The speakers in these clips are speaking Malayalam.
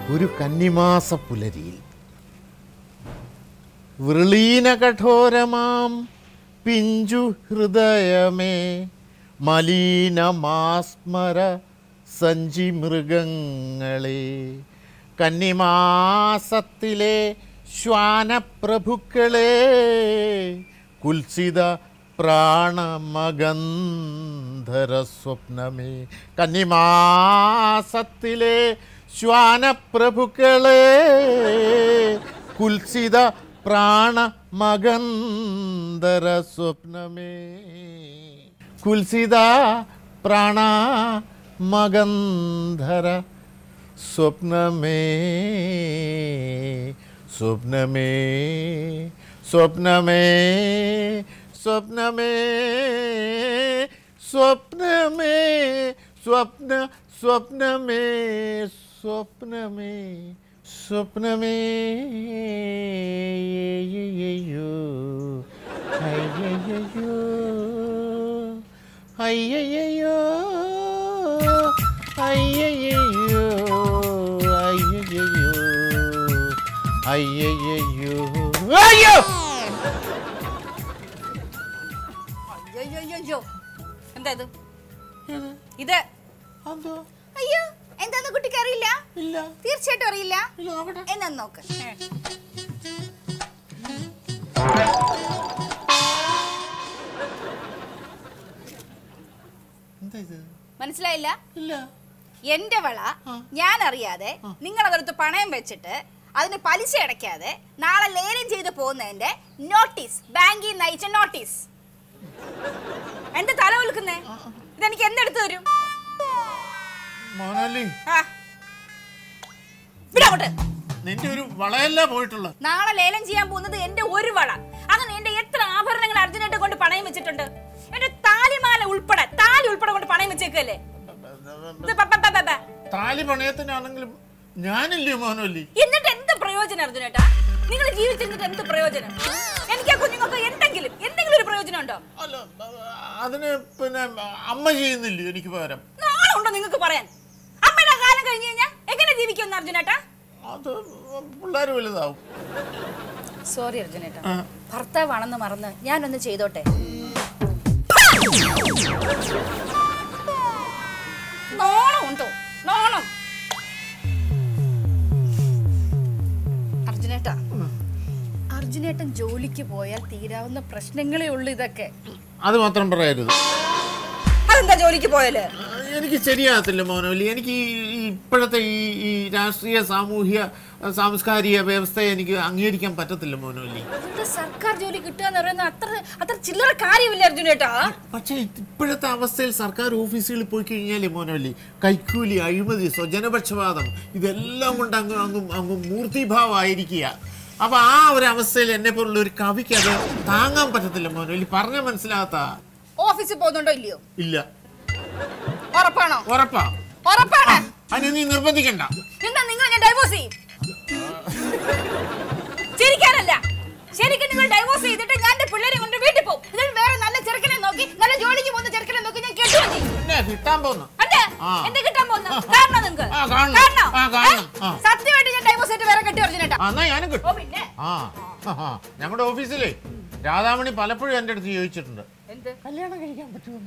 ഒരു കന്നിമാസ പുലരിയിൽ വൃളീന കഠോരമാം പിഞ്ചു ഹൃദയമേ മലീനമാസ്മര സഞ്ചി മൃഗങ്ങളെ കന്നിമാസത്തിലെ ശ്വാനപ്രഭുക്കളെ കുൽസിത പ്രാണമഗന്ധര സ്വപ്നമേ കന്നിമാസത്തിലെ ശ്വാനപ്രഭുക്കളെ കുൽസിത പ്രാണമഗന്ധര സ്വപ്നമേ കുൽസിത പ്രാണമഗന്ധര സ്വപ്നമേ സ്വപ്നമേ സ്വപ്നമേ സ്വപ്നമേ സ്വപ്നമേ സ്വപ്ന സ്വപ്നമേ സ്വപ്നമേ സ്വപ്നമേ അയ്യയ്യോ അയ്യയ്യോ അയ്യയ്യോ അയ്യയ്യോ അയ്യയ്യോ അയ്യയ്യോ അയ്യോ അയ്യോ എന്താ ഇത് ഇത് അതോ അയ്യോ എന്താന്ന് കുട്ടിക്ക് അറിയില്ല ഇല്ല തീർച്ചയായിട്ടും അറിയില്ല ഇല്ല നോക്കട്ടെ എന്നാ നോക്ക് എന്താ ഇത് മനസ്സിലായില്ല ഇല്ല എന്റെ വള ആ. ഞാൻ അറിയാതെ നിങ്ങൾ അതെടുത്ത് പണയം വെച്ചിട്ട് അതിന് പലിശ അടയ്ക്കാതെ നാളെ ലേലം ചെയ്ത് പോകുന്നതിന്റെ നോട്ടീസ് ബാങ്കിൽ നിന്ന് അയച്ച നോട്ടീസ് എന്റെ തല വിൽക്കുന്നേ ഇതെനിക്ക് എന്തെടുത്ത് തരും മോനാലി ആ വിടങ്ങോട്ട് നിന്റെ ഒരു വളയല്ല പോയിട്ടുള്ള നാളെ ലേലം ചെയ്യാൻ പോകുന്നത് എന്റെ ഒരു വള അങ്ങനെ എന്റെ എത്ര ആഭരണങ്ങൾ അർജുനായിട്ട് കൊണ്ട് പണയം വെച്ചിട്ടുണ്ട് എന്റെ താലിമാല ഉൾപ്പെടെ താലി ഉൾപ്പെടെ കൊണ്ട് പണയം വെച്ചേക്കല്ലേ ഇത് പ- പ- പ- പ- പ. താലി പണയത്തിനാണെങ്കിലും ഞാനില്ലേ മോനല്ലി എന്നിട്ട് എന്ത് പ്രയോജനം അർജുനേട്ടാ നിങ്ങൾ ജീവിച്ചിരുന്നിട്ട് എന്ത് പ്രയോജനം എനിക്ക് ആ കുഞ്ഞുങ്ങൾക്ക് എന്തെങ്കിലും എന്തെങ്കിലും ഒരു പ്രയോജനം ഉണ്ടോ അല്ല അതിന് പിന്നെ അമ്മ ചെയ്യുന്നില്ലേ എനിക്ക് പകരം നാളെ ഉണ്ടോ നിങ്ങൾക്ക് പറയാൻ അമ്മയുടെ കാലം കഴിഞ്ഞു കഴിഞ്ഞാൽ എങ്ങനെ ജീവിക്കുമെന്ന് അർജുനേട്ടാ അത് പിള്ളേർ വലുതാവും സോറി അർജുനേട്ടാ ആ. ഭർത്താവാണെന്ന് മറന്ന് ഞാനൊന്ന് ചെയ്തോട്ടെ നോണം ഉണ്ടോ നോണം അർജുനേട്ടാ അർജുനേട്ടൻ ജോലിക്ക് പോയാൽ തീരാവുന്ന പ്രശ്നങ്ങളേ ഉള്ളൂ ഇതൊക്കെ അത് മാത്രം പറയരുത് അതെന്താ ജോലിക്ക് പോയാല് എനിക്ക് ശരിയാകത്തില്ല മോനോലി എനിക്ക് ഈ ഈ ഇപ്പോഴത്തെ ഈ ഈ രാഷ്ട്രീയ സാമൂഹ്യ സാംസ്കാരിക വ്യവസ്ഥയെ എനിക്ക് അംഗീകരിക്കാൻ പറ്റത്തില്ല മോനോലി അതെന്താ സർക്കാർ ജോലി കിട്ടുക എന്ന് പറയുന്നത് അത്ര അത്ര ചില്ലറ കാര്യമില്ല അർജുനേട്ടാ പക്ഷേ ഇപ്പോഴത്തെ അവസ്ഥയിൽ സർക്കാർ ഓഫീസുകളിൽ പോയി കഴിഞ്ഞാലേ മോനോലി കൈക്കൂലി അഴിമതി സ്വജനപക്ഷപാതം ഇതെല്ലാം കൊണ്ട് അങ്ങ് അങ്ങ് അങ്ങ് മൂർത്തിഭാവമായിരിക്കുക അപ്പൊ ആ ഒരു അവസ്ഥയിൽ എന്നെ പോലുള്ള ഒരു കവിക്ക് അത് താങ്ങാൻ പറ്റത്തില്ല മോനോലി പറഞ്ഞ മനസ്സിലാകാത്ത ഓഫീസിൽ പോകുന്നുണ്ടോ ഇല്ലയോ ഇല്ല ഉറപ്പാണോ ഉറപ്പാ ഉറപ്പാണ് അതിന് നീ നിർബന്ധിക്കണ്ട എന്താ നിങ്ങൾ ഞാൻ ഡൈവോഴ്സ് ചെയ്യും ചിരിക്കാനല്ല ശരിക്കും നിങ്ങൾ ഡൈവോഴ്സ് ചെയ്തിട്ട് ഞാൻ എന്റെ പിള്ളേരെ കൊണ്ട് വീട്ടിൽ പോകും എന്നിട്ട് വേറെ നല്ല ചെറുക്കനെ നോക്കി നല്ല ജോലിക്ക് പോകുന്ന ചെറുക്കനെ നോക്കി ഞാൻ കെട്ടുകയും ചെയ്യും പിന്നെ കിട്ടാൻ പോകുന്നു അതെ ആ. എന്ത് കിട്ടാൻ പോകുന്നു കാരണം നിങ്ങൾക്ക് ആ, കാണണം. ആ, കാണണം. ആ. സത്യമായിട്ട് ഞാൻ ഡൈവോഴ്സ് ആയിട്ട് വേറെ കെട്ടി പറഞ്ഞിട്ടാ ആ, എന്നാ ഞാനും ഓ കിട്ടും പിന്നെ ആ ആ, ഞങ്ങളുടെ ഓഫീസിലേ രാധാമണി പലപ്പോഴും എൻ്റെ അടുത്ത് ചോദിച്ചിട്ടുണ്ട് എന്ത് കല്യാണം കഴിക്കാൻ പറ്റുമോ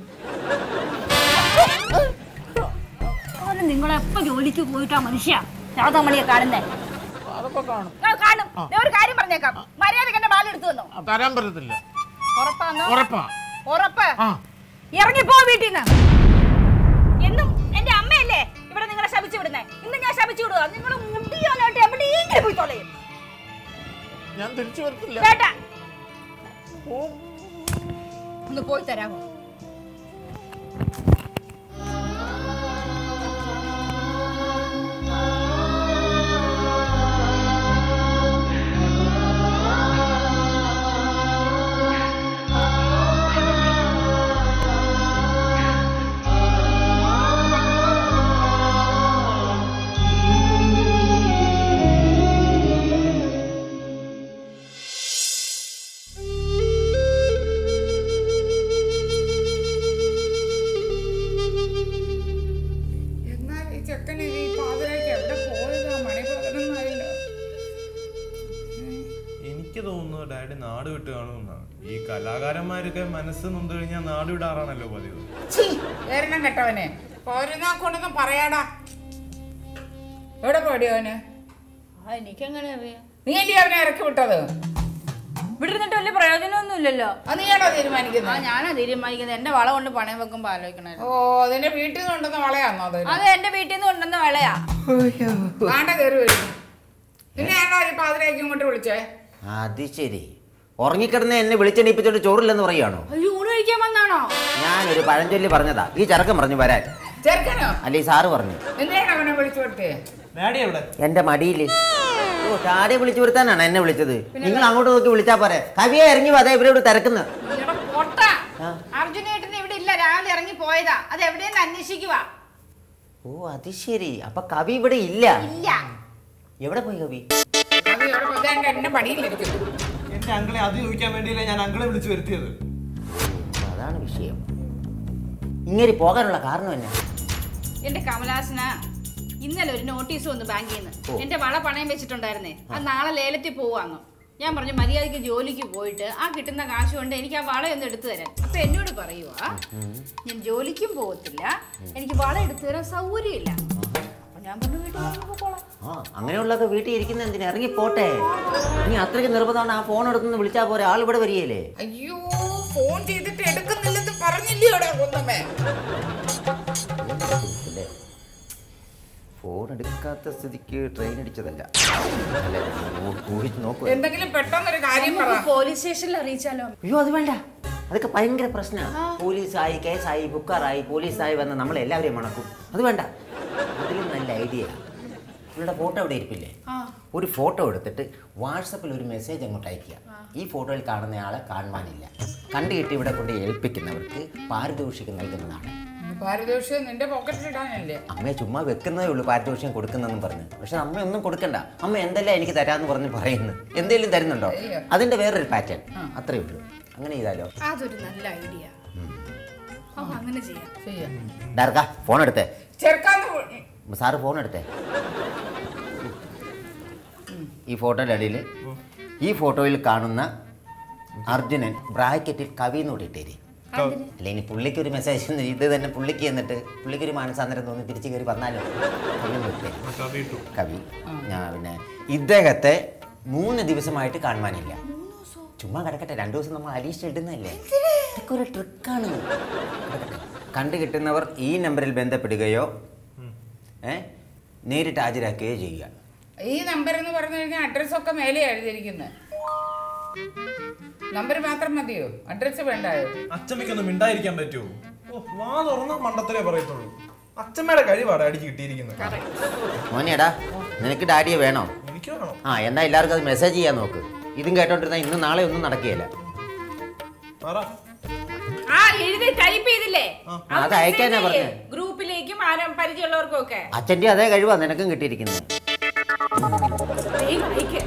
നിങ്ങൾ എപ്പോ ജോലിക്ക് പോയിട്ടാ മനുഷ്യ രാധാമണിയെ കാണുന്നേ അതൊക്കെ കാണും ആ, കാണും ഞാൻ ഒരു കാര്യം പറഞ്ഞേക്കാം മര്യാദക്ക് എന്റെ ബാല എടുത്തു വന്നോ ആ, തരാൻ പറ്റത്തില്ല ഉറപ്പാന്നോ ഉറപ്പാ ഉറപ്പ് ആ ഇറങ്ങിപ്പോ വീട്ടിൽ നിന്ന് എന്നും എന്റെ അമ്മയല്ലേ ഇവിടെ നിങ്ങളെ ശപിച്ചു വിടുന്നേ ഇന്ന് ഞാൻ ശപിച്ചു വിടുക നിങ്ങൾ മുടിയാനായിട്ട് എവിടെയെങ്കിലും പോയി തൊലയും ഞാൻ തിരിച്ചു വരത്തില്ല കേട്ടാ ഓ, ഒന്ന് പോയി തരാമോ ഡാഡി നാട് വിട്ട് കാണുമെന്നാണ് ഈ കലാകാരന്മാരൊക്കെ മനസ്സ് നൊന്ത് കഴിഞ്ഞാൽ നാട് വിടാറാണല്ലോ പതിവ് ഛീ, എരണം കെട്ടവനെ പോരുന്നാ കൊണ്ടൊന്നും പറയാടാ എവിടെ പോടി അവന് ആ എനിക്കെങ്ങനെ അറിയാം നീ അല്ലേ അവനെ ഇറക്കി വിട്ടത് ഇവിടെ ഇരുന്നിട്ട് വലിയ പ്രയോജനമൊന്നുമില്ലല്ലോ അത് നീയാണോ ആ തീരുമാനിക്കുന്നത് ഞാനാ തീരുമാനിക്കുന്നത് എന്റെ വള കൊണ്ട് പണയം വെക്കുമ്പോ ആലോചിക്കണല്ലോ ഓ അതിന്റെ വീട്ടിൽ നിന്ന് കൊണ്ടുവന്ന വളയാന്നോ അത് അത് എന്റെ വീട്ടിൽ നിന്ന് കൊണ്ടുവന്ന വിളയാ കാണ്ട കയറി വരും പിന്നെ ആണോ ഈ പാതിരേക്കും ഇങ്ങോട്ട് വിളിച്ചേ അത് ശരി ഉറങ്ങിക്കിടന്ന് എന്നെ വിളിച്ചെണീപ്പിച്ചോണ്ട് ചോറില്ലെന്ന് പറയുകയാണോ അയ്യോ ഊണ് കഴിക്കാൻ വന്നാണോ ഞാനൊരു പഴഞ്ചൊല്ലി പറഞ്ഞതാ ഈ ചെറുക്കൻ പറഞ്ഞു വരാൻ ചെറുക്കനോ അല്ലെ സാറ് പറഞ്ഞു എന്തിനാണ് അവനെ വിളിച്ചു കൊടുത്തേ ഡാഡി എവിടെ എന്റെ മടിയിൽ ഓ ചാടിയെ വിളിച്ചു വരുത്താനാണ് എന്നെ വിളിച്ചത് നിങ്ങൾ അങ്ങോട്ട് നോക്കി വിളിച്ചാ പോരെ കവിയെ ഇറങ്ങി വാ, ദേ ഇവിടെ ഇവിടെ തിരക്കുന്നു ഇവിടെ പൊട്ട ആ. അർജുനേട്ടന് ഇവിടെ ഇല്ല രാവിലെ ഇറങ്ങി പോയതാ അത് എവിടെയെന്ന് അന്വേഷിക്കുക ഓ അത് ശരി അപ്പൊ കവി ഇവിടെ ഇല്ല ഇല്ല എവിടെ പോയി കവി അത് ഇവിടെ വന്ന് എന്റെ പടിയിലിരിക്കുന്നു എന്റെ അങ്കിളെ അത് ചോദിക്കാൻ വേണ്ടിയില്ല ഞാൻ അങ്കിളെ വിളിച്ചു വരുത്തിയത് അതാണ് വിഷയം ഇങ്ങനെ പോകാനുള്ള കാരണം എന്നാ എന്റെ കമലാസന ഇന്നലെ ഒരു നോട്ടീസ് വന്നു ബാങ്കിൽ നിന്ന് എന്റെ വള പണയം വെച്ചിട്ടുണ്ടായിരുന്നേ അത് നാളെ ലേലത്തിൽ പോവാന്നു ഞാൻ പറഞ്ഞു മര്യാദയ്ക്ക് ജോലിക്ക് പോയിട്ട് ആ കിട്ടുന്ന കാശ് കൊണ്ട് എനിക്ക് ആ വള ഒന്ന് എടുത്തു തരാൻ അപ്പൊ എന്നോട് പറയുവാ ഞാൻ ജോലിക്കും പോകത്തില്ല എനിക്ക് വള എടുത്തു തരാൻ സൗകര്യമില്ല അപ്പൊ ഞാൻ പറഞ്ഞു വീട്ടിൽ വന്ന് പോക്കോളാം ആ അങ്ങനെയുള്ളതൊക്കെ വീട്ടിൽ ഇരിക്കുന്ന എന്തിനാ ഇറങ്ങി പോട്ടെ ഇനി അത്രയ്ക്ക് നിർബന്ധമാണ് ആ ഫോൺ എടുത്തുനിന്ന് വിളിച്ചാൽ പോരെ ആൾ ഇവിടെ വരികയല്ലേ അയ്യോ ഫോൺ ചെയ്തിട്ട് എടുക്കുന്നില്ലെന്ന് പറഞ്ഞില്ലേ അവിടെ ഒന്നമേ അല്ലേ ഫോൺ എടുക്കാത്ത സ്ഥിതിക്ക് ട്രെയിൻ അടിച്ചതല്ല അല്ലേ ഊ- ഊഹിച്ച് നോക്കുക എന്തെങ്കിലും പെട്ടെന്നൊരു കാര്യം പറ പോലീസ് സ്റ്റേഷനിൽ അറിയിച്ചാലോ അയ്യോ അത് വേണ്ട അതൊക്കെ ഭയങ്കര പ്രശ്നമാണ് പോലീസായി കേസായി ബുക്കാറായി പോലീസായി വന്ന് നമ്മൾ എല്ലാവരെയും മണക്കും അത് വേണ്ട അതിലും നല്ല ഐഡിയ ഇവളുടെ ഫോട്ടോ ഇവിടെ ഇരിപ്പില്ലേ ഒരു ഫോട്ടോ എടുത്തിട്ട് വാട്സപ്പിൽ ഒരു മെസ്സേജ് അങ്ങോട്ട് അയക്കുക ഈ ഫോട്ടോയിൽ കാണുന്നയാളെ കാണുവാനില്ല കണ്ടു കിട്ടി ഇവിടെ കൊണ്ട് ഏൽപ്പിക്കുന്നവർക്ക് പാരിതോഷികം നൽകുന്നതാണ് പാരിതോഷികം നിന്റെ പോക്കറ്റിൽ ഇടാനല്ലേ അമ്മയെ ചുമ്മാ വെക്കുന്നതേ ഉള്ളൂ പാരിതോഷികം കൊടുക്കുന്നെന്നും പറഞ്ഞു പക്ഷെ അമ്മ ഒന്നും കൊടുക്കണ്ട അമ്മ എന്തെല്ലാം എനിക്ക് തരാന്ന് പറഞ്ഞ് പറയുന്നു എന്തെങ്കിലും തരുന്നുണ്ടോ അയ്യോ. അതിന്റെ വേറൊരു പാറ്റേൺ അത്രേ ഉള്ളൂ അങ്ങനെ ചെയ്താലോ അതൊരു നല്ല ഐഡിയ അപ്പൊ അങ്ങനെ ചെയ്യാം ചെയ്യാം ഡാർക്ക ഫോൺ എടുത്തേ ചെറുക്കാന്ന് വി- സാറ് ഫോൺ എടുത്തേ ഈ ഫോട്ടോയുടെ അടിയിൽ ഈ ഫോട്ടോയിൽ കാണുന്ന അർജുനൻ ബ്രാക്കറ്റിൽ കവി എന്ന് ഇട്ടേരി അല്ല ഇനി പുള്ളിക്ക് ഒരു മെസ്സേജ് ഇത് തന്നെ പുള്ളിക്ക് എന്നിട്ട് പുള്ളിക്ക് ഒരു മാനസാന്തരം തോന്നി തിരിച്ചു കയറി വന്നാലോ കവി എന്ന് ഇട്ടേ കവി ഇട്ടു കവി ഞാൻ പിന്നെ ഇദ്ദേഹത്തെ മൂന്ന് ദിവസമായിട്ട് കാണുവാനില്ല ചുമ്മാ കിടക്കട്ടെ രണ്ടു ദിവസം നമ്മൾ അലീഷ് ഇടുന്നതല്ലേ ഇതൊക്കെ ഒരു ട്രിക്കാണ് കണ്ടു കിട്ടുന്നവർ ഈ നമ്പറിൽ ബന്ധപ്പെടുകയോ ഏ നേരിട്ട് ഹാജരാക്കുകയോ ചെയ്യുക ഈ നമ്പർ എന്ന് പറഞ്ഞു കഴിഞ്ഞാൽ അഡ്രസ് ഒക്കെ മേലെ എഴുതിയിരിക്കുന്നത് നമ്പർ മാത്രം മതിയോ അഡ്രസ് വേണ്ടായോ അച്ചമ്മയ്ക്കൊന്നും മിണ്ടായിരിക്കാൻ പറ്റുമോ ഓ വാ തുറന്ന മണ്ടത്തിലേ പറയത്തുള്ളൂ അച്ചമ്മയുടെ കഴിവാണ് ഡാഡിക്ക് കിട്ടിയിരിക്കുന്നത് മോനെടാ നിനക്ക് ഡാഡിയെ വേണോ എനിക്ക് വേണം ആ എന്നാ എല്ലാവർക്കും അത് മെസ്സേജ് ചെയ്യാൻ നോക്ക് ഇതും കേട്ടോണ്ടിരുന്നാൽ ഇന്ന് നാളെ ഒന്നും നടക്കുകയില്ല പറ ആ എഴുതി ടൈപ്പ് ചെയ്തില്ലേ ആ. അത് അയക്കാനാ പറഞ്ഞത്. ഗ്രൂപ്പിലേക്കും ആരും പരിചയമുള്ളവർക്കും ഒക്കെ അച്ഛൻ്റെ അതേ കഴിവാ നിനക്കും കിട്ടിയിരിക്കുന്നത് വേഗം അയക്ക്.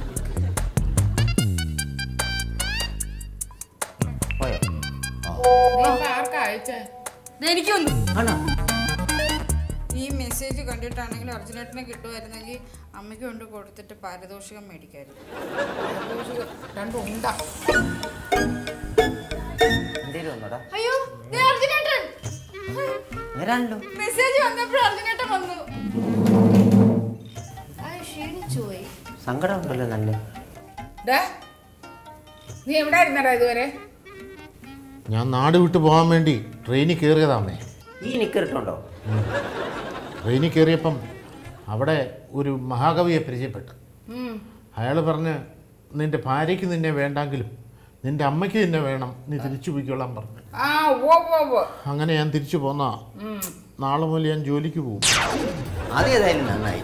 പോയോ നീ ഇപ്പൊ ആർക്കാ അയച്ചേ ദേ എനിക്കൊന്ന് ആണോ ഈ മെസ്സേജ് കണ്ടിട്ടാണെങ്കിൽ അർജുനേട്ടനെ കിട്ടുമായിരുന്നെങ്കിൽ അമ്മയ്ക്ക് കൊണ്ട് കൊടുത്തിട്ട് പാരിതോഷികം മേടിക്കായിരുന്നു രണ്ടും ഉണ്ടാ എന്തേലും ഒന്നോടാ അയ്യോ ദേ അർജുനേട്ടൻ നേരാണല്ലോ മെസ്സേജ് വന്നപ്പോൾ അർജുനേട്ടൻ വന്നു ആ ക്ഷീണിച്ചു പോയി സങ്കടം ഉണ്ടല്ലോ നല്ല ഡാ, നീ എവിടെ ഇരുന്നടാ ഇതുവരെ ഞാൻ നാട് വിട്ടു പോകാൻ വേണ്ടി ട്രെയിനിൽ കയറിയതാമേ ഈ നിക്കറിട്ടുണ്ടോ ട്രെയിനിൽ കയറിയപ്പം അവിടെ ഒരു മഹാകവിയെ പരിചയപ്പെട്ടു അയാൾ പറഞ്ഞ് നിന്റെ ഭാര്യയ്ക്ക് നിന്നെ വേണ്ടെങ്കിലും നിന്റെ അമ്മയ്ക്ക് നിന്നെ വേണം നീ തിരിച്ചു പോയിക്കൊള്ളാൻ പറഞ്ഞു ആ ഓ ഓ ഓ അങ്ങനെ ഞാൻ തിരിച്ചു പോന്നാ നാളെ മുതൽ ഞാൻ ജോലിക്ക് പോകും അത് ഏതായാലും നന്നായി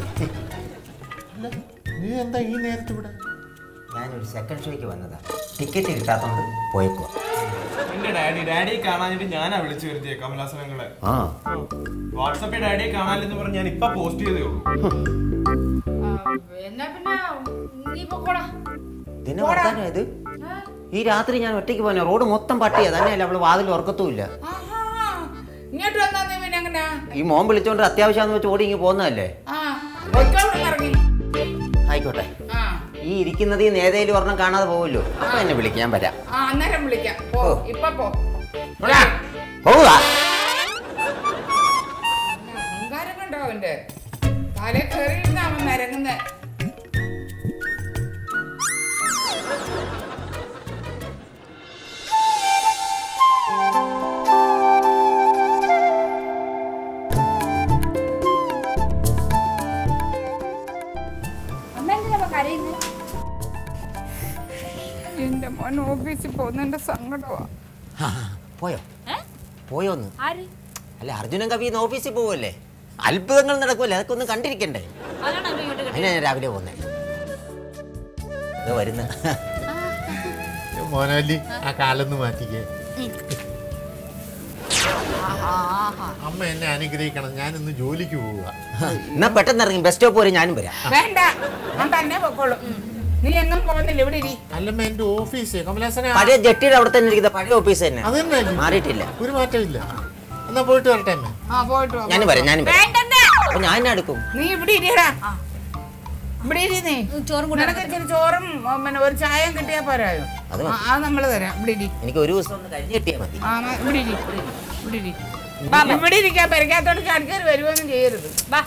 നീ എന്താ ഈ നേരത്തെ ഇവിടെ ഞാനൊരു സെക്കൻഡ് ഷോയ്ക്ക് വന്നതാ ടിക്കറ്റ് കിട്ടാത്തോണ്ട് പോയേക്കുവാ എന്റെ ഡാഡി ഡാഡിയെ കാണാനിട്ട് ഞാനാ വിളിച്ചു വരുത്തിയ കമലാസനങ്ങളെ ആ വാട്സപ്പിൽ ഡാഡിയെ കാണാനില്ലെന്ന് പറഞ്ഞ് ഞാൻ ഇപ്പൊ പോസ്റ്റ് ചെയ്തേ ഉള്ളൂ ആ, എന്നാ പിന്നെ നീ പൊക്കോടാ ഇതിനെ വർത്താനോ ഇത് ഈ രാത്രി ഞാൻ ഒറ്റയ്ക്ക് പോന്നെ റോഡ് മൊത്തം പട്ടിയാ തന്നെയല്ല അവള് വാതിൽ ഉറക്കത്തുമില്ല ആഹാ. ഇങ്ങോട്ട് വന്നാ നീ പിന്നെ എങ്ങനെയാ ഈ മോൻ വിളിച്ചോണ്ട് അത്യാവശ്യമാന്ന് വെച്ച് ഓടി ഇങ്ങ് പോകുന്നതല്ലേ ആ പൊയ്ക്കോളൂ ഇറങ്ങി ആയിക്കോട്ടെ ആ ഈ ഈ ഇരിക്കുന്നത് ഈ നേതയിൽ ഒരെണ്ണം കാണാതെ പോകുമല്ലോ അപ്പൊ എന്നെ വിളിക്കാൻ വരാം ആ അന്നേരം വിളിക്കാം പോ ഓ. ഇപ്പൊ പോ പോവുക അഹങ്കാരം കണ്ടോ അവന്റെ തല കയറിയിരുന്ന അവൻ നിരങ്ങുന്നത് അമ്മ എന്തിനാ കരയുന്നത് എന്റെ മോൻ ഓഫീസിൽ പോകുന്നതിന്റെ സങ്കടമാ ആ, പോയോ ഏ? പോയോന്ന് ആര് അല്ല അർജുനൻ കവി ഇന്ന് ഓഫീസിൽ പോവല്ലേ അത്ഭുതങ്ങൾ നടക്കുമല്ലേ അതൊക്കെ ഒന്ന് കണ്ടിരിക്കണ്ടേ അതാണ് അമ്മ ഇങ്ങോട്ട് അതിനാ ഞാൻ രാവിലെ പോകുന്നേ ഇത് വരുന്ന മോനോലി ആ കാലൊന്ന് മാറ്റിക്കേ അമ്മ എന്നെ അനുഗ്രഹിക്കണം ഞാനിന്ന് ജോലിക്ക് പോവുക എന്നാ പെട്ടെന്ന് ഇറങ്ങി ബസ് സ്റ്റോപ്പ് വരെ ഞാനും വരാം വേണ്ട ഞാൻ തന്നെ പൊക്കോളും നീ എങ്ങും പോകുന്നില്ല ഇവിടെ ഇരി അല്ലമ്മ എന്റെ ഓഫീസ് കമലാസന പഴയ ജെട്ടിയുടെ അവിടെ തന്നെ ഇരിക്കുന്ന പഴയ ഓഫീസ് തന്നെ അത് തന്നെ അല്ലേ? മാറിയിട്ടില്ല ഒരു മാറ്റമില്ല എന്നാ പോയിട്ട് വരട്ടെ അമ്മ ആ പോയിട്ട് വാ. ഞാനും വരാം ഞാനും വരാം വേണ്ടെന്നേ അപ്പൊ ഞാൻ എന്നെ എടുക്കും നീ ഇവിടെ ഇരിയടാ ഇവിടെ ഇരി നീ ചോറും കൂടെ നിനക്ക് ഇച്ചിരി ചോറും ഉം, പിന്നെ ഒരു ചായയും കിട്ടിയാ പോരായോ അത് ആ, അത് നമ്മൾ തരാം ഇവിടെ ഇരി എനിക്ക് ഒരു ദിവസം ഒന്ന് കഴിഞ്ഞ് കിട്ടിയാൽ മതി ആ എന്നാ ഇവിടെ ഇരി ഇവിടെ ഇരി ഇവിടെ ഇരിക്കാൻ പെരക്കാത്തോട്ട് ചാടിക്കയറി വരുവൊന്നും ചെയ്യരുത് വാ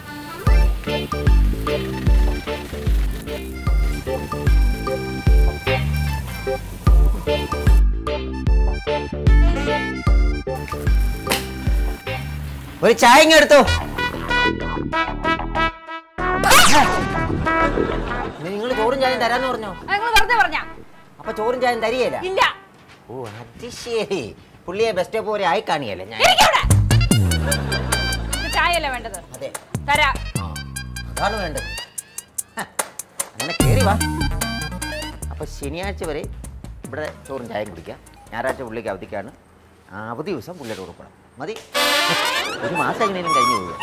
ഒരു ചായ ഇങ്ങ് എടുത്തോ നിങ്ങൾ ചോറും ചായയും തരാന്ന് പറഞ്ഞോ നിങ്ങൾ വെറുതെ പറഞ്ഞ അപ്പൊ ചോറും ചായയും തരികയില്ല ഇല്ല ഓ അത് ശരി പുള്ളിയെ ബസ് സ്റ്റോപ്പ് വരെ ആയി കാണിയല്ലേ ഞാൻ ഇരിക്കവിടെ ചായയല്ലേ വേണ്ടത് അതെ തരാ ആ അതാണ് വേണ്ടത് ഹ, അങ്ങനെ കയറി വാ അപ്പൊ ശനിയാഴ്ച വരെ ഇവിടെ ചോറും ചായയും കുടിക്കാം ഞായറാഴ്ച പുള്ളിക്ക് അവധിക്കാണ് ആ, അവധി ദിവസം പുള്ളിയുടെ കൂടെ പോകണം മതി ഒരു മാസം എങ്ങനെയും കഴിഞ്ഞു പോവുക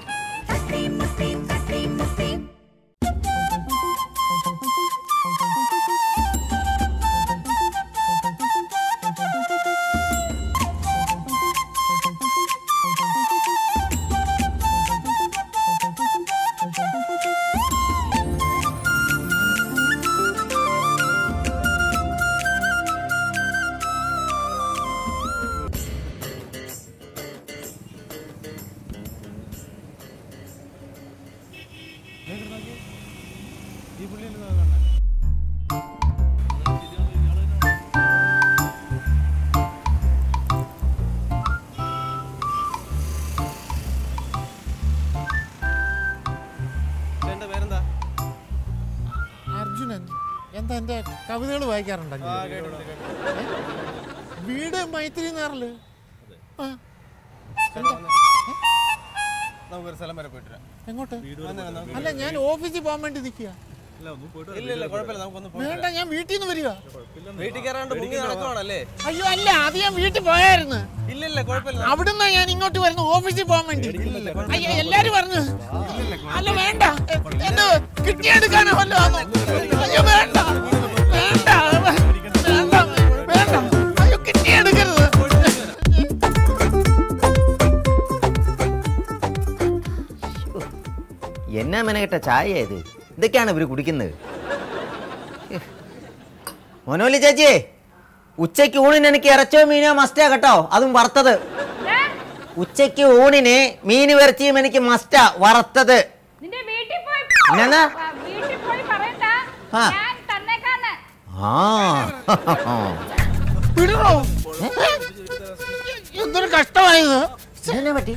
അർജുനൻ എന്താ എന്റെ കവിതകൾ വായിക്കാറുണ്ടല്ലോ വീട് മൈത്രി നാറില് ആ നമുക്കൊരു സ്ഥലം വരെ പോയിട്ട് വരാം എങ്ങോട്ട് അല്ല ഞാൻ ഓഫീസിൽ പോകാൻ വേണ്ടി നിൽക്കുക ഇല്ല ഇല്ല കുഴപ്പമില്ല നമുക്കൊന്ന് വേണ്ട ഞാൻ വീട്ടിൽ നിന്ന് വരിക വീട്ടിൽ കയറാണ്ട് മുങ്ങി നടക്കുവാണല്ലേ അയ്യോ അല്ല അത് ഞാൻ വീട്ടിൽ പോയായിരുന്നു ഇല്ല ഇല്ല കുഴപ്പമില്ല അവിടുന്ന് ഞാൻ ഇങ്ങോട്ട് വരുന്നു ഓഫീസിൽ പോകാൻ വേണ്ടി അയ്യോ എല്ലാരും പറഞ്ഞു അല്ല വേണ്ട എന്ത് കിട്ടിയെടുക്കാനോ വല്ലോ അയ്യോ വേണ്ട വേണ്ട വേണ്ട വേണ്ട അയ്യോ കിട്ടിയെടുക്കരുത് എന്നാ മെനകെട്ട ചായ ഇത് ഇതൊക്കെയാണ് ഇവര് കുടിക്കുന്നത് മോനോലി ചേച്ചി ഉച്ചയ്ക്ക് ഊണിന് എനിക്ക് ഇറച്ചോ മീനോ മസ്റ്റാ കേട്ടോ അതും വറുത്തത് ഉച്ചയ്ക്ക് ഊണിന് മീൻ ഇറച്ചിയും എനിക്ക് മസ്റ്റാ വറുത്തത് നിന്റെ വീട്ടിൽ പോയി എന്നാ ആ, വീട്ടിൽ പോയി പറയണ്ട ആ. ഞാൻ തന്നേക്കാന്ന് ആ വിടണോ എന്തൊരു കഷ്ടമായത് ഇതെന്നാ പറ്റി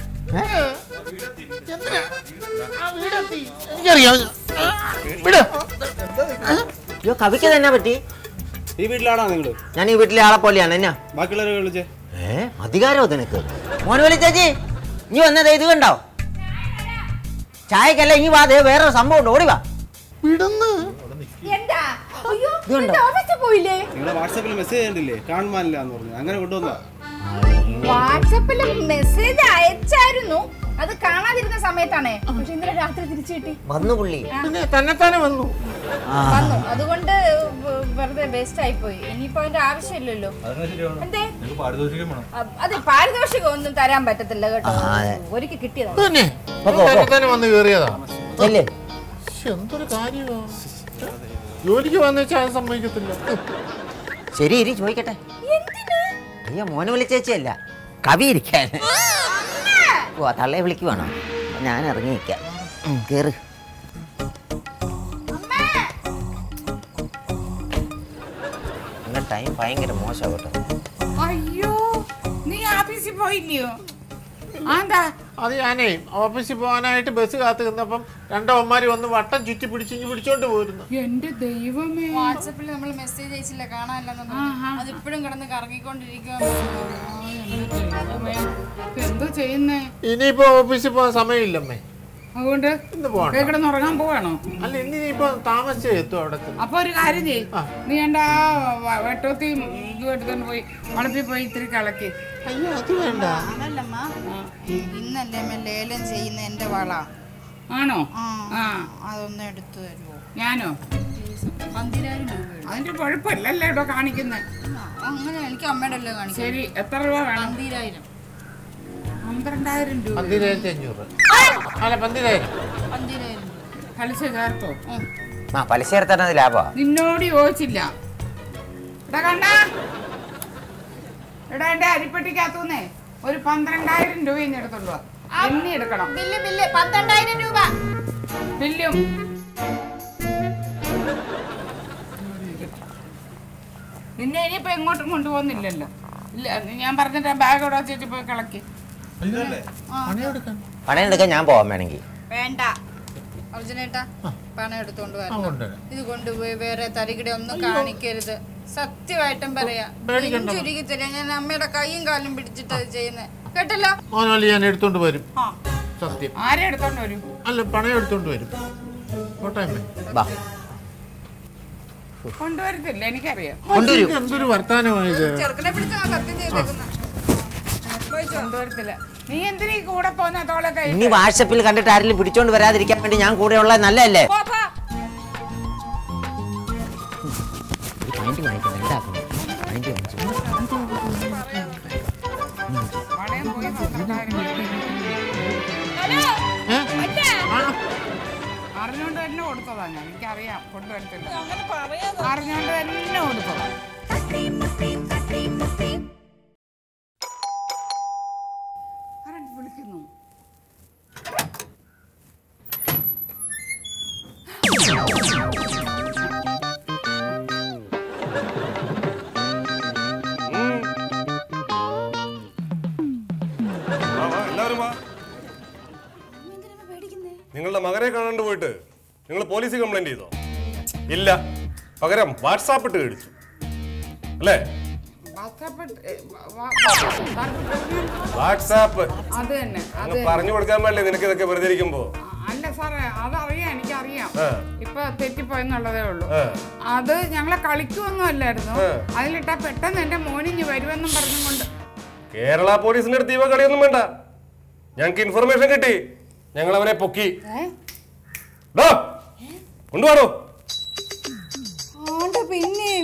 എന്തിനാ ആ വീടെത്തി എനിക്കറിയാം വിട് അയ്യോ കവിക്ക് തന്നെ പറ്റി ഈ വീട്ടിലാണോ നിങ്ങള് ഞാൻ ഈ വീട്ടിലെ ആളെ പോലെയാണ് എന്നാ ബാക്കിയുള്ളവരെ വിളിച്ചേ ഏ അധികാരമോ നിനക്ക് മോനോലി ചേച്ചി നീ വന്നത് ഇത് കണ്ടോ ചായക്കല്ല ഇനി വാ ദേ വേറൊരു സംഭവം ഉണ്ട് ഓടി വാ വിടുന്ന് എന്താ അയ്യോ ഇത് കണ്ടോ? നിന്റെ ഓഫീസിൽ പോയില്ലേ നിങ്ങളെ വാട്സാപ്പിൽ മെസ്സേജ് കണ്ടില്ലേ കാണുവാനില്ല എന്ന് പറഞ്ഞു അങ്ങനെ കൊണ്ടുവന്നാ വാട്സപ്പിൽ മെസ്സേജ് അയച്ചായിരുന്നു അത് കാണാതിരുന്ന സമയത്താണേ പക്ഷെ ഇന്നലെ രാത്രി തിരിച്ചു കിട്ടി വന്നു പുള്ളി പിന്നെ തന്നെത്താനെ വന്നു ആ വന്നു അതുകൊണ്ട് വെ- വെറുതെ വേസ്റ്റ് ആയിപ്പോയി ഇനിയിപ്പോ അതിന്റെ ആവശ്യമില്ലല്ലോ എന്തേ അ- അതെ പാരിതോഷികം ഒന്നും തരാൻ പറ്റത്തില്ല കേട്ടോ ആ, അതെ. ഒരിക്കൽ കിട്ടിയതാണ് തന്നെ പോ, പോ, പോ. തന്നെത്താനെ വന്ന് കയറിയതാ ചെല്ലേ ശ്ശെ, എന്തൊരു കാര്യമാ ജോലിക്ക് വന്നു വെച്ചാൽ അത് സമ്മതിക്കത്തില്ല ശരി ഇരി ചോദിക്കട്ടെ അയ്യോ മോനെ വിളിച്ചേച്ചല്ല കവി ഇരിക്കാൻ ഓ തള്ളയെ വിളിക്കുവാണോ ഞാൻ ഇറങ്ങി നിൽക്കാം ഉം, കേറ് നിങ്ങളുടെ ടൈം ഭയങ്കര മോശം കേട്ടോ അയ്യോ നീ ഓഫീസിൽ പോയില്ലയോ ആന്താ അത് ഞാനേ ഓഫീസിൽ പോകാനായിട്ട് ബസ് കാത്തു നിന്നപ്പം രണ്ടവന്മാര് വന്ന് വട്ടം ചുറ്റി പിടിച്ച് ഇങ്ങ് പിടിച്ചോണ്ട് പോയിരുന്നു എന്റെ ദൈവമേ വാട്സപ്പിൽ നമ്മൾ മെസ്സേജ് അയച്ചില്ല കാണാനില്ലെന്നു അത് ഇപ്പോഴും കിടന്ന് കറങ്ങിക്കൊണ്ടിരിക്കുക ദൈവമേ ഇപ്പൊ എന്തോ ചെയ്യുന്നേ ഇനിയിപ്പോ ഓഫീസിൽ പോകാൻ സമയമില്ലമ്മേ അതുകൊണ്ട് ഇന്ന് പോകണ്ട കിടന്ന് ഉറങ്ങാൻ പോവാണോ അല്ല ഇന്നിനിപ്പോ താമസിച്ചേ എത്തും അവിടെ ചെന്ന്. അപ്പൊ ഒരു കാര്യം ചെയ് ആ. നീ എൻ്റെ ആ വ- വെട്ടത്തി ഇതും എടുത്തോണ്ട് പോയി വളപ്പിൽ പോയി ഇത്തിരി കളക്കി അയ്യോ അത് വേണ്ട അതല്ലമ്മ ഇന്നല്ലേ അമ്മ ലേലം ചെയ്യുന്ന എന്റെ വള ആണോ ആ ആ അതൊന്ന് എടുത്തു തരുമോ ഞാനോ പന്തിരായിരം രൂപയുള്ളൂ അതിന്റെ കുഴപ്പമില്ലല്ലോ ഇവിടെ കാണിക്കുന്നത് അങ്ങനെ എനിക്ക് അമ്മയുടെ അല്ലേ കാണിക്കും ശരി എത്ര രൂപ വേണം പന്തിരായിരം പന്ത്രണ്ടായിരം രൂപ പന്തിരായിരത്തി അഞ്ഞൂറ് അല്ല പന്തിരായിരം പന്തിരായിരം രൂപ പലിശ ചേർത്തോ ആ പലിശ ചേർത്തത് ലാഭമാ നിന്നോട് ചോദിച്ചില്ല എടാ കണ്ട എടാ എന്റെ അരിപ്പെട്ടിക്കകത്തുനിന്നേ ഒരു പന്ത്രണ്ടായിരം രൂപ ഇന്ന് എടുത്തോണ്ട് വാ എണ്ണി എടുക്കണം ബില്ല് ബില്ല് പന്ത്രണ്ടായിരം രൂപ ബില്ലും നിന്നെ ഇനിയിപ്പോ എങ്ങോട്ടും കൊണ്ടുപോകുന്നില്ലല്ലോ ഇല്ല ഞാൻ പറഞ്ഞിട്ട് ബാഗ് ഇവിടെ വെച്ചിട്ട് പോയി കളക്കി പണിയെടുക്കാൻ പണയെടുക്കാൻ ഞാൻ പോവാൻ വേണമെങ്കിൽ വേണ്ട അർജുനേട്ടാ പണം എടുത്തോണ്ട് ആ, വരണം കൊണ്ടുവരാം. ഇത് കൊണ്ടുപോയി വേറെ തരികിടെ ഒന്നും കാണിക്കരുത് സത്യമായിട്ടും പറയാ പേടിക്കണ്ട. നെഞ്ചുരുകിത്തില്ല ഞാൻ അമ്മയുടെ കൈയും കാലും പിടിച്ചിട്ട് അത് ചെയ്യുന്നത് കേട്ടല്ലോ മോനോലി ഞാൻ എടുത്തോണ്ട് വരും ആ സത്യം ആരെ എടുത്തോണ്ട് വരും അല്ല പണയം എടുത്തോണ്ട് വരും കോട്ടയമ്മേ ബാ കൊണ്ടുവരത്തില്ല എനിക്കറിയാം കൊണ്ടുവരൂ ഇത് എന്തൊരു വർത്താനമായത് ചെറുക്കനെ പിടിച്ച് ആ സത്യം ചെയ്തേക്കുന്ന കൊണ്ടുവരത്തില്ല നീ എന്തിനാ ഈ കൂടെ പോന്ന തോളെ കൈ ഇനി വാട്സപ്പിൽ കണ്ടിട്ട് ആരെങ്കിലും പിടിച്ചോണ്ട് വരാതിരിക്കാൻ വേണ്ടി ഞാൻ കൂടെ ഉള്ളത് നല്ലതല്ലേ ഒരു പൈൻറ്റ് വാങ്ങിക്കണം എന്താക്കണം പൈൻറ്റ് വാങ്ങിച്ചു വളയം പോയി പന്ത്രണ്ടായിരം ഏ? ആ, അറിഞ്ഞോണ്ട് തന്നെ കൊടുത്തതാ ഞാൻ എനിക്കറിയാം കൊണ്ടുവരത്തില്ല അറിഞ്ഞോണ്ട് തന്നെ കൊടുത്തതാ ആരാണ്ട് വിളിക്കുന്നു വാ, വാ, എല്ലാവരും വാ നിങ്ങളുടെ മകനെ കാണാണ്ട് പോയിട്ട് നിങ്ങൾ പോലീസിൽ കംപ്ലൈന്റ് ചെയ്തോ ഇല്ല പകരം വാട്സാപ്പ് ഇട്ട് മേടിച്ചു അല്ലേ വാട്സാപ്പ് ഇട്ട്- വാ- വാ- വാ- വാട്സാപ്പ് അത് തന്നെ അത് അങ്ങ് പറഞ്ഞു കൊടുക്കാൻ പാടില്ലേ നിനക്ക് ഇതൊക്കെ വെറുതെ ഇരിക്കുമ്പോ അല്ല സാറേ അതറിയാം എനിക്കറിയാം ആ. ഇപ്പൊ തെറ്റിപ്പോയെന്നുള്ളതേ ഉള്ളൂ ആ. അത് ഞങ്ങളെ കളിക്കുമൊന്നും അല്ലായിരുന്നു ആ. അതിലിട്ടാ പെട്ടെന്ന് എന്റെ മോനിഞ്ഞ് വരുമെന്നും പറഞ്ഞും കൊണ്ട് കേരള പോലീസിന്റെ അടുത്ത് ഇവ കളിയൊന്നും വേണ്ട ഞങ്ങൾക്ക് ഇൻഫർമേഷൻ കിട്ടി ഞങ്ങൾ അവനെ പൊക്കി ദാ, കൊണ്ടുപോടോ ആണ്ട് പിന്നെയും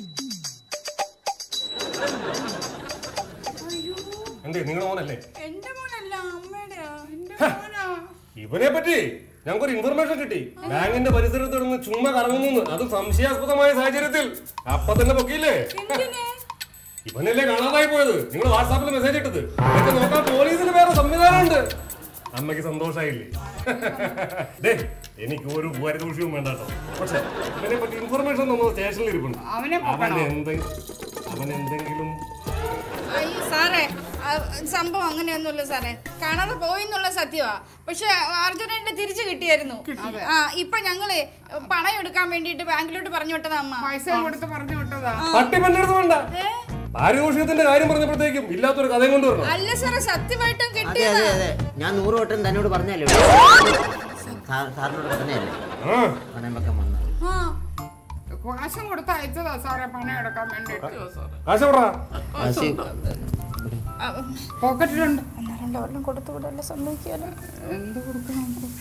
എന്ത് നിങ്ങളുടെ മോനല്ലേ എന്റെ മോനല്ല അമ്മയുടെയാ ഇവനെ പറ്റി ഞങ്ങൾക്കൊരു ഇൻഫർമേഷൻ കിട്ടി ബാങ്കിന്റെ പരിസരത്ത് നിന്ന് ചുമ്മാ കറങ്ങുന്നു അത് സംശയാസ്പദമായ സാഹചര്യത്തിൽ അപ്പൊ തന്നെ പൊക്കിയില്ലേ ഇവനല്ലേ കാണാതായി പോയത് നിങ്ങൾ വാട്സാപ്പിൽ മെസ്സേജ് ഇട്ടത് ഇതൊക്കെ നോക്കാൻ പോലീസിന് വേറെ സംവിധാനമുണ്ട് അമ്മയ്ക്ക് സന്തോഷായില്ലേ ദേ എനിക്ക് ഒരു ഉപരിദൂഷ്യവും വേണ്ട കേട്ടോ പക്ഷെ ഇവനെ പറ്റി ഇൻഫർമേഷൻ നമ്മൾ സ്റ്റേഷനിൽ ഇരിപ്പുണ്ട് അവനെ അവൻ പൊക്കണോ? എന്തെങ്കിലും അവൻ എന്തെങ്കിലും അയ്യോ സാറേ ആ, സംഭവം അങ്ങനെയൊന്നുമില്ല സാറേ കാണാതെ പോയി എന്നുള്ള സത്യമാ പക്ഷെ അർജുനന്റെ തിരിച്ചു കിട്ടിയായിരുന്നു ആ ഇപ്പൊ ഞങ്ങള് പണം എടുക്കാൻ വേണ്ടിട്ട് ബാങ്കിലോട്ട് പറഞ്ഞു വിട്ടതാ അമ്മ പൈസ കൊടുത്ത് പറഞ്ഞു വിട്ടതാ പട്ടിപ്പന്റെ അടുത്ത് വേണ്ട പാരിതോഷികത്തിന്റെ കാര്യം പറഞ്ഞപ്പോഴത്തേക്കും ഇല്ലാത്തൊരു കഥയും കൊണ്ടുവരണം അല്ല സാറേ സത്യമായിട്ടും അതെ കിട്ടിയതാ അതെ അതെ ഞാൻ നൂറ് വട്ടം തന്നോട് പറഞ്ഞല്ലേ സാ- സാറിനോട് പറഞ്ഞല്ലേ ആ പണയം വെക്കാൻ വന്നത് ആ കാശും കൊടുത്ത് അയച്ചതാ സാറേ പണം എടുക്കാൻ വേണ്ടി കാശ് എവിടാ കാശ് പോക്കറ്റിലുണ്ട് രണ്ട് വെള്ളം കൊടുത്തു വിടല്ലോ സമ്മതിക്കാലോ എന്ത് കൊടുക്കണം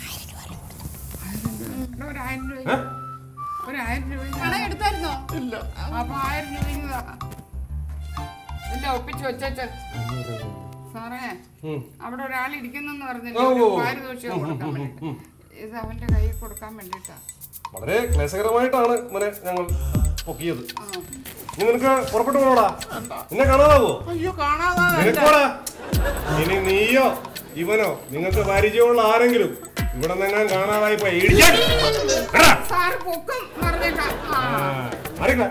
എടാ, ഒരു ആയിരം രൂപ ഒരു ആയിരം രൂപ പണം എടുത്തായിരുന്നോ അപ്പൊ ആയിരം രൂപ ഇങ്ങതാ. ഇല്ല ഒപ്പിച്ച് വെച്ച സാറേ ഉം. അവിടെ ഒരാൾ ഇരിക്കുന്നെന്ന് ഓ, പറഞ്ഞില്ലേ ഓ, ഒരു ഓ. പാരിതോഷികം കൊടുക്കാൻ വേണ്ടിട്ട് ഇത് അവന്റെ കയ്യിൽ കൊടുക്കാൻ വേണ്ടിട്ടാ വളരെ ക്ലേശകരമായിട്ടാണ് ഇവനെ ഞങ്ങൾ പൊക്കിയത് ഇനി നിനക്ക് പുറപ്പെട്ടു പോണോടാ നിന്നെ കാണാതാവോ അയ്യോ കാണാതാ നിനക്കോടാ ഇനി നീയോ ഇവനോ നിങ്ങൾക്ക് പരിചയമുള്ള ആരെങ്കിലും ഇവിടെ നിന്നെങ്ങാൻ കാണാതായി പോയി ഇടിക്കാൻ. എടാ, സാറ് പൊക്കും പറഞ്ഞേക്കാം ആ. ആ, മാറിക്കളെ.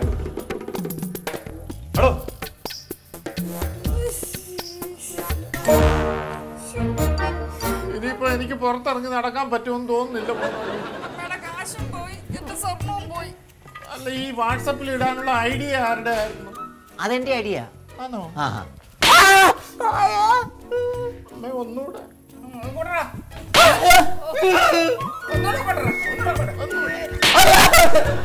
എടോ, ഇനിയിപ്പോ എനിക്ക് പുറത്തിറങ്ങി നടക്കാൻ പറ്റുമെന്ന് തോന്നുന്നില്ല മോനോലി. അമ്മയുടെ കാശും പോയി എന്റെ സ്വർണവും പോയി അല്ല ഈ വാട്സപ്പിൽ ഇടാനുള്ള ഐഡിയ ആരുടെ ആയിരുന്നു അതെന്റെ ഐഡിയ ആണോ ആ അമ്മ ഒന്നുകൂടെ ഒന്നുകൂടെ കൊണ്ടുവരാം. ഒന്നുകൂടെ കൊണ്ടുവരാം. ഒന്നുകൂടെ കൊണ്ടുവരാം.